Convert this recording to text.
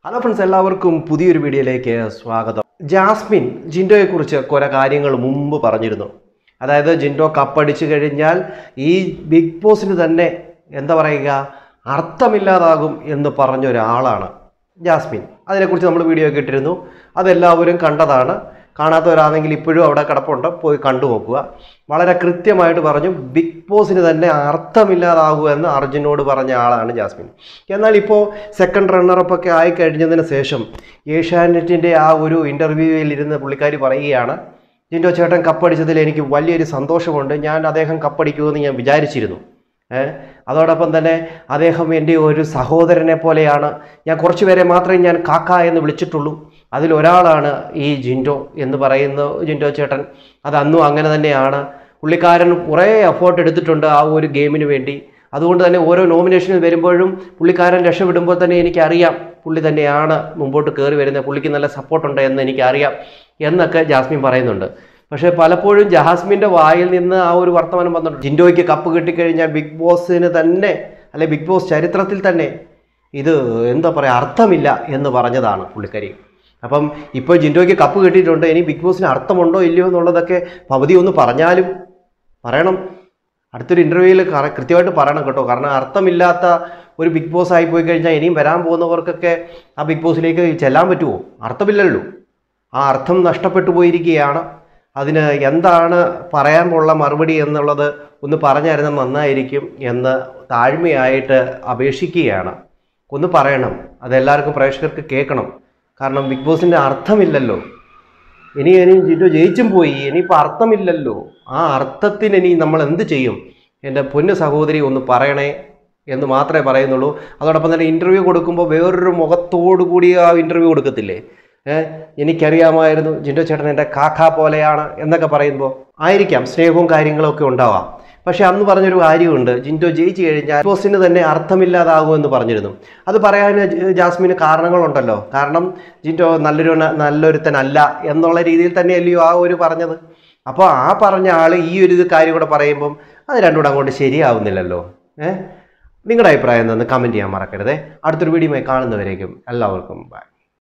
hello friends എല്ലാവർക്കും പുതിയൊരു വീഡിയോയിലേക്ക് സ്വാഗതം ജാസ്മിൻ ജിൻഡോയെ കുറിച്ച് കുറെ കാര്യങ്ങൾ മുമ്പ് പറഞ്ഞിരുന്നു അതായത് ജിൻഡോ കപ്പടിച്ചു കഴിഞ്ഞാൽ ഈ ബിഗ് ബോസിന് തന്നെ എന്താ പറയുക അർത്ഥമില്ലാതാകും എന്ന് പറഞ്ഞ ഒരാളാണ് ജാസ്മിൻ അതിനെക്കുറിച്ച് നമ്മൾ വീഡിയോ ഒക്കെ ഇട്ടിരുന്നു അതെല്ലാവരും കണ്ടതാണ് കാണാത്തവരാണെങ്കിൽ ഇപ്പോഴും അവിടെ കിടപ്പുണ്ട് പോയി കണ്ടു നോക്കുക വളരെ കൃത്യമായിട്ട് പറഞ്ഞു ബിഗ് ബോസിന് തന്നെ അർത്ഥമില്ലാതാകൂ എന്ന് അർജുനോട് പറഞ്ഞ ആളാണ് ജാസ്മിൻ എന്നാൽ ഇപ്പോൾ സെക്കൻഡ് റണ്ണറപ്പ് ഒക്കെ ആയി കഴിഞ്ഞതിന് ശേഷം ഏഷ്യാനെറ്റിൻ്റെ ആ ഒരു ഇൻ്റർവ്യൂവിൽ ഇരുന്ന് പുള്ളിക്കാരി പറയുകയാണ് ജിൻഡോ ചേട്ടൻ കപ്പടിച്ചതിൽ എനിക്ക് വലിയൊരു സന്തോഷമുണ്ട് ഞാൻ അദ്ദേഹം കപ്പടിക്കുമെന്ന് ഞാൻ വിചാരിച്ചിരുന്നു ഏഹ് അതോടൊപ്പം തന്നെ അദ്ദേഹം എൻ്റെ ഒരു സഹോദരനെ പോലെയാണ് ഞാൻ കുറച്ച് പേരെ മാത്രമേ ഞാൻ കാക്ക എന്ന് വിളിച്ചിട്ടുള്ളൂ അതിലൊരാളാണ് ഈ ജിൻഡോ എന്ന് പറയുന്ന ജിൻഡോ ചേട്ടൻ അത് അന്നും അങ്ങനെ തന്നെയാണ് പുള്ളിക്കാരൻ കുറേ എഫേർട്ട് എടുത്തിട്ടുണ്ട് ആ ഒരു ഗെയിമിന് വേണ്ടി അതുകൊണ്ട് തന്നെ ഓരോ നോമിനേഷനിൽ വരുമ്പോഴും പുള്ളിക്കാരൻ രക്ഷപ്പെടുമ്പോൾ തന്നെ എനിക്കറിയാം പുള്ളി തന്നെയാണ് മുമ്പോട്ട് കയറി വരുന്നത് പുള്ളിക്ക് നല്ല സപ്പോർട്ടുണ്ട് എന്ന് എനിക്കറിയാം എന്നൊക്കെ ജാസ്മിൻ പറയുന്നുണ്ട് പക്ഷേ പലപ്പോഴും ജാസ്മിൻ്റെ വായിൽ നിന്ന് ആ ഒരു വർത്തമാനം വന്നിട്ടുണ്ട് ജിൻഡോയ്ക്ക് കപ്പ് കിട്ടിക്കഴിഞ്ഞാൽ ബിഗ് ബോസിന് തന്നെ അല്ലെ ബിഗ് ബോസ് ചരിത്രത്തിൽ തന്നെ ഇത് എന്താ പറയുക അർത്ഥമില്ല എന്ന് പറഞ്ഞതാണ് പുള്ളിക്കാരി അപ്പം ഇപ്പോൾ ജിൻഡോയ്ക്ക് കപ്പ് കിട്ടിയിട്ടുണ്ട് ഇനി ബിഗ് ബോസിന് അർത്ഥമുണ്ടോ ഇല്ലയോ എന്നുള്ളതൊക്കെ പകുതി ഒന്ന് പറഞ്ഞാലും പറയണം അടുത്തൊരു ഇൻ്റർവ്യൂവിൽ കൃത്യമായിട്ട് പറയണം കേട്ടോ കാരണം അർത്ഥമില്ലാത്ത ഒരു ബിഗ് ബോസ് ആയി പോയി കഴിഞ്ഞാൽ ഇനിയും വരാൻ പോകുന്നവർക്കൊക്കെ ആ ബിഗ് ബോസിലേക്ക് ചെല്ലാൻ പറ്റുമോ അർത്ഥമില്ലല്ലോ ആ അർത്ഥം നഷ്ടപ്പെട്ടു പോയിരിക്കുകയാണ് അതിന് എന്താണ് പറയാൻ ഉള്ള മറുപടി എന്നുള്ളത് ഒന്ന് പറഞ്ഞായിരുന്നാൽ നന്നായിരിക്കും എന്ന് താഴ്മയായിട്ട് അപേക്ഷിക്കുകയാണ് ഒന്ന് പറയണം അതെല്ലാവർക്കും പ്രേക്ഷകർക്ക് കേൾക്കണം കാരണം ബിഗ് ബോസിൻ്റെ അർത്ഥമില്ലല്ലോ ഇനി ഇനി ജിറ്റു ജയിച്ചും പോയി ഇനിയിപ്പോൾ അർത്ഥമില്ലല്ലോ ആ അർത്ഥത്തിന് ഇനി നമ്മൾ എന്ത് ചെയ്യും എൻ്റെ പൊന്നു സഹോദരി ഒന്ന് പറയണേ എന്ന് മാത്രമേ പറയുന്നുള്ളൂ അതോടൊപ്പം തന്നെ ഇൻ്റർവ്യൂ കൊടുക്കുമ്പോൾ വേറൊരു മുഖത്തോടു കൂടി ആ ഇൻ്റർവ്യൂ കൊടുക്കത്തില്ലേ ഏഹ് എനിക്കറിയാമായിരുന്നു ജിൻഡോ ചേട്ടൻ എൻ്റെ കാക്ക പോലെയാണ് എന്നൊക്കെ പറയുമ്പോൾ ആയിരിക്കാം സ്നേഹവും കാര്യങ്ങളും ഒക്കെ ഉണ്ടാവാം പക്ഷെ അന്ന് പറഞ്ഞൊരു കാര്യമുണ്ട് ജിൻഡോ ജയിച്ചു കഴിഞ്ഞാൽ ബോസിന് തന്നെ അർത്ഥമില്ലാതാകുമെന്ന് പറഞ്ഞിരുന്നു അത് പറയാൻ ജ- ജാസ്മിന് കാരണങ്ങളുണ്ടല്ലോ കാരണം ജിൻഡോ നല്ലൊരു നല്ലൊരുത്തനല്ല എന്നുള്ള രീതിയിൽ തന്നെയല്ലയോ ആ ഒരു പറഞ്ഞത് അപ്പോൾ ആ പറഞ്ഞ ആൾ ഈ ഒരു ഇത് കാര്യം കൂടെ പറയുമ്പം അത് രണ്ടും കൂടെ അങ്ങോട്ട് ശരിയാവുന്നില്ലല്ലോ ഏഹ് നിങ്ങളുടെ അഭിപ്രായം എന്തെന്ന് കമൻറ്റ് ചെയ്യാൻ മറക്കരുതേ അടുത്തൊരു വീഡിയോയുമായി കാണുന്നവരേക്കും എല്ലാവർക്കും ബൈ